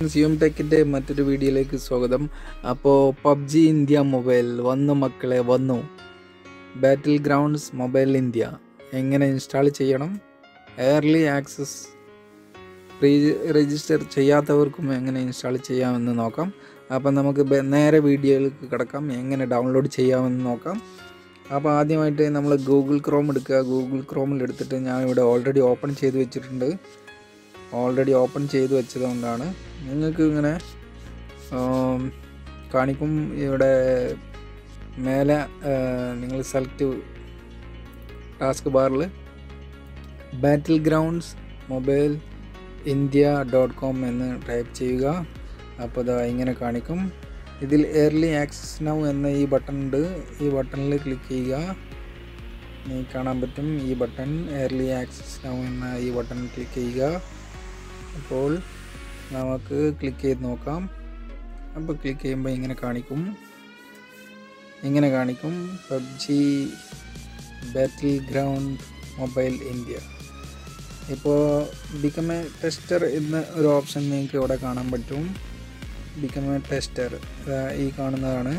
സിയം ടെക്കിൻ്റെ മറ്റൊരു വീഡിയോയിലേക്ക് സ്വാഗതം അപ്പോൾ പബ്ജി ഇന്ത്യ മൊബൈൽ വന്നു മക്കളെ വന്നു ബാറ്റിൽ ഗ്രൗണ്ട്സ് മൊബൈൽ ഇന്ത്യ എങ്ങനെ ഇൻസ്റ്റാൾ ചെയ്യണം എയർലി ആക്സസ് പ്രീ രജിസ്റ്റർ ചെയ്യാത്തവർക്കും എങ്ങനെ ഇൻസ്റ്റാൾ ചെയ്യാമെന്ന് നോക്കാം അപ്പം നമുക്ക് ബെ- നേരെ വീഡിയോയിലേക്ക് കിടക്കാം എങ്ങനെ ഡൗൺലോഡ് ചെയ്യാമെന്ന് നോക്കാം അപ്പോൾ ആദ്യമായിട്ട് നമ്മൾ ഗൂഗിൾ ക്രോം എടുക്കുക ഗൂഗിൾ ക്രോമിൽ എടുത്തിട്ട് ഞാൻ ഇവിടെ ഓൾറെഡി ഓപ്പൺ ചെയ്ത് വെച്ചിട്ടുണ്ട് ഓൾറെഡി ഓപ്പൺ ചെയ്ത് വെച്ചതുകൊണ്ടാണ് നിങ്ങൾക്ക് ഇങ്ങനെ ആം, കാണിക്കും ഇവിടെ മേലെ നിങ്ങൾ സെലക്ട് ടാസ്ക് ബാറിൽ Battlegrounds Mobile India dot com എന്ന് ടൈപ്പ് ചെയ്യുക അപ്പോൾ ഇതാ ഇങ്ങനെ കാണിക്കും ഇതിൽ എയർലി ആക്സസ് നൗ എന്ന ഈ ബട്ടൺ ഉണ്ട് ഈ ബട്ടണിൽ ക്ലിക്ക് ചെയ്യുക നിങ്ങൾക്ക് കാണാൻ പറ്റും ഈ ബട്ടൺ എയർലി ആക്സസ് നൗ എന്ന ഈ ബട്ടൺ ക്ലിക്ക് ചെയ്യുക അപ്പോൾ നമുക്ക് ക്ലിക്ക് ചെയ്ത് നോക്കാം അപ്പോൾ ക്ലിക്ക് ചെയ്യുമ്പോൾ ഇങ്ങനെ കാണിക്കും ഇങ്ങനെ കാണിക്കും PUBG Battleground Mobile India ഇപ്പോൾ ബിക്കം എ ടെസ്റ്റർ എന്ന ഒരു ഓപ്ഷൻ നിങ്ങൾക്ക് ഇവിടെ കാണാൻ പറ്റും ബിക്കം എ ടെസ്റ്റർ ഈ കാണുന്നതാണ്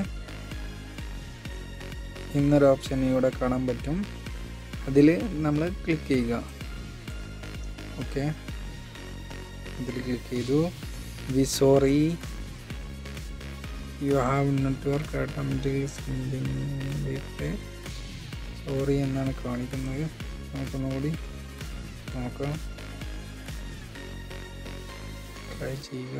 ഇന്നൊരു ഓപ്ഷൻ ഇവിടെ കാണാൻ പറ്റും അതിൽ നമ്മൾ ക്ലിക്ക് ചെയ്യുക ഓക്കെ ഇതിൽ ക്ലിക്ക് ചെയ്തു we sorry you have network automatic sending sorry എന്നാണ് കാണിക്കുന്നത് നമുക്കൊന്നുകൂടി നോക്കാം ട്രൈ ചെയ്യുക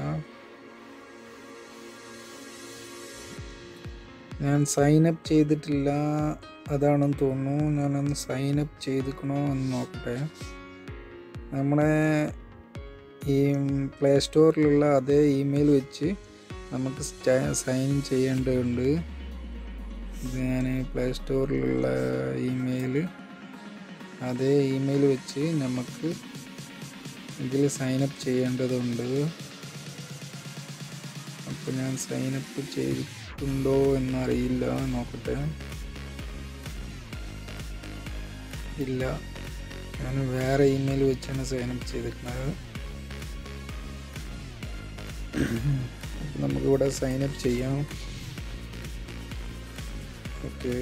ഞാൻ സൈൻ അപ്പ് ചെയ്തിട്ടില്ല അതാണെന്ന് തോന്നുന്നു ഞാനൊന്ന് സൈൻ അപ്പ് ചെയ്തിക്കണോ എന്ന് നോക്കട്ടെ നമ്മുടെ ഈ പ്ലേ സ്റ്റോറിലുള്ള അതേ ഇമെയിൽ വെച്ച് നമുക്ക് സൈൻ ചെയ്യേണ്ടതുണ്ട് ഇത് ഞാൻ പ്ലേ സ്റ്റോറിലുള്ള ഇമെയിൽ അതേ ഇമെയിൽ വെച്ച് നമുക്ക് ഇതിൽ സൈൻ അപ്പ് ചെയ്യേണ്ടതുണ്ട് അപ്പോൾ ഞാൻ സൈൻ അപ്പ് ചെയ്തിട്ടുണ്ടോ എന്നറിയില്ല നോക്കട്ടെ ഇല്ല ഞാൻ വേറെ ഇമെയിൽ വെച്ചാണ് സൈൻ അപ്പ് ചെയ്തിരിക്കുന്നത് അപ്പോൾ നമുക്കിവിടെ സൈൻ അപ്പ് ചെയ്യാം ഓക്കെ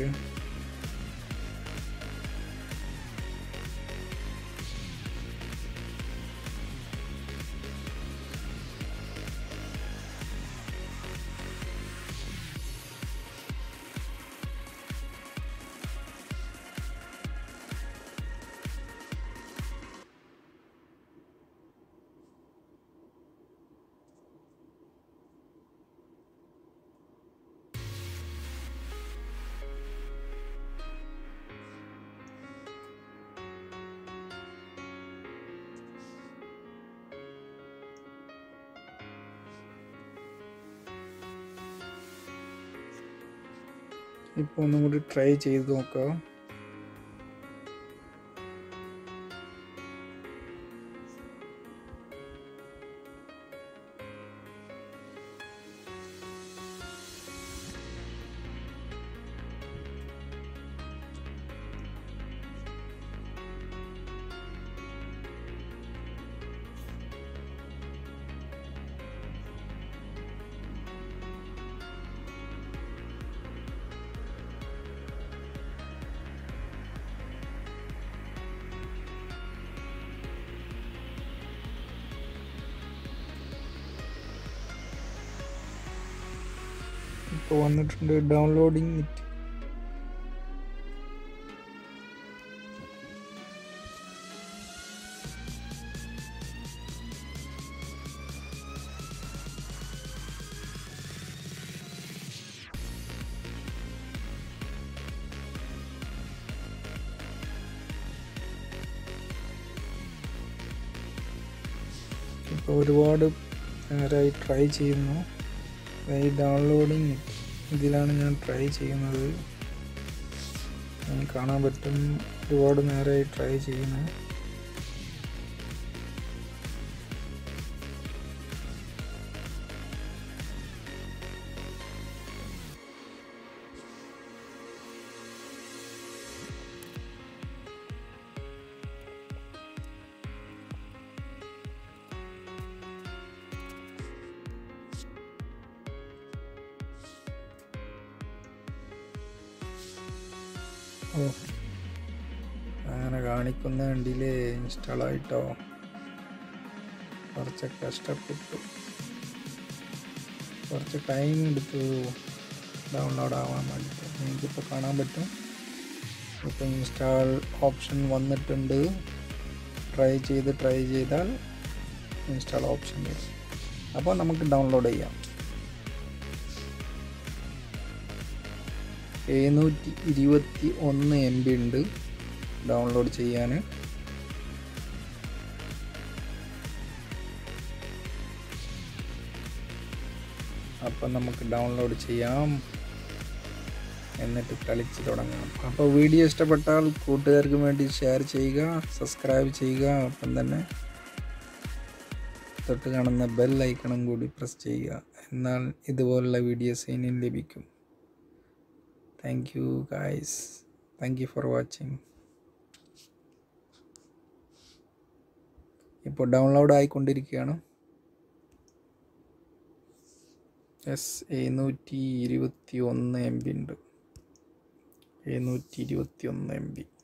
ഇപ്പോൾ ഒന്നും കൂടി ട്രൈ ചെയ്ത് നോക്കാം ഇപ്പോൾ വന്നിട്ടുണ്ട് ഡൗൺലോഡിങ് ഇറ്റ് ഇപ്പോൾ ഒരുപാട് നേരമായി ട്രൈ ചെയ്യുന്നു ഈ ഡൗൺലോഡിങ് ഇതിലാണ് ഞാൻ ട്രൈ ചെയ്യുന്നത് നിങ്ങൾക്ക് കാണാൻ പറ്റും ഒരുപാട് നേരമായി ട്രൈ ചെയ്യുന്നു ഓ അങ്ങനെ കാണിക്കുന്ന വണ്ടിയിൽ ഇൻസ്റ്റാൾ ആയിട്ടോ കുറച്ച് കഷ്ടപ്പെട്ടു കുറച്ച് ടൈം എടുത്തു ഡൗൺലോഡ് ആവാൻ വേണ്ടിയിട്ട് നിങ്ങൾക്കിപ്പോൾ കാണാൻ പറ്റും ഇപ്പോൾ ഇൻസ്റ്റാൾ ഓപ്ഷൻ വന്നിട്ടുണ്ട് ട്രൈ ചെയ്ത് ട്രൈ ചെയ്താൽ ഇൻസ്റ്റാൾ ഓപ്ഷൻ വരും അപ്പോൾ നമുക്ക് ഡൗൺലോഡ് ചെയ്യാം എഴുന്നൂറ്റി ഇരുപത്തി ഒന്ന് എം ബി ഉണ്ട് ഡൗൺലോഡ് ചെയ്യാൻ അപ്പം നമുക്ക് ഡൗൺലോഡ് ചെയ്യാം എന്നിട്ട് കളിച്ച് തുടങ്ങാം അപ്പോൾ വീഡിയോ ഇഷ്ടപ്പെട്ടാൽ കൂട്ടുകാർക്ക് വേണ്ടി ഷെയർ ചെയ്യുക സബ്സ്ക്രൈബ് ചെയ്യുക ഒപ്പം തന്നെ തൊട്ട് കാണുന്ന ബെൽ ഐക്കണും കൂടി പ്രസ് ചെയ്യുക എന്നാൽ ഇതുപോലുള്ള വീഡിയോസ് ഇനിയും ലഭിക്കും thank you guys thank you for watching ഇപ്പോൾ ഡൗൺലോഡ് ആയിക്കൊണ്ടിരിക്കുകയാണ് എസ് എഴുന്നൂറ്റി ഇരുപത്തി ഒന്ന് എം ബി ഉണ്ട് എഴുന്നൂറ്റി ഇരുപത്തി ഒന്ന് എം ബി